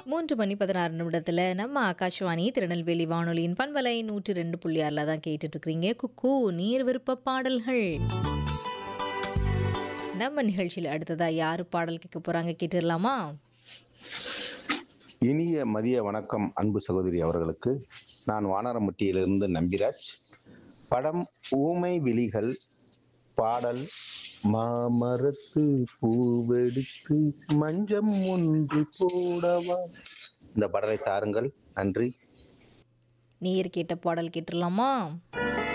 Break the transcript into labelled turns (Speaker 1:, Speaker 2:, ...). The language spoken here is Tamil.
Speaker 1: மூன்று மணி பதினாறு நிமிடத்தில் நம்ம ஆகாஷ்வாணி திருநெல்வேலி வானொலியின் பண்பலை நூற்றி ரெண்டு புள்ளி ஆறில் தான் கேட்டுட்டு இருக்கிறீங்க குக்கு நீர் விருப்ப பாடல்கள் நம்ம நிகழ்ச்சியில் அடுத்ததா யாரு பாடல் கேட்க போறாங்க கேட்டுடலாமா
Speaker 2: இனிய மதிய வணக்கம் அன்பு சகோதரி அவர்களுக்கு நான் வானரமுட்டியிலிருந்து நம்பிராஜ் படம் ஊமை விழிகள் பாடல் மாமரத்து பூவெடுத்து மஞ்சம் ஒன்று போடவா இந்த பாடலை தாருங்கள் நன்றி
Speaker 1: நீர் கேட்ட பாடல் கேட்டுடலாமா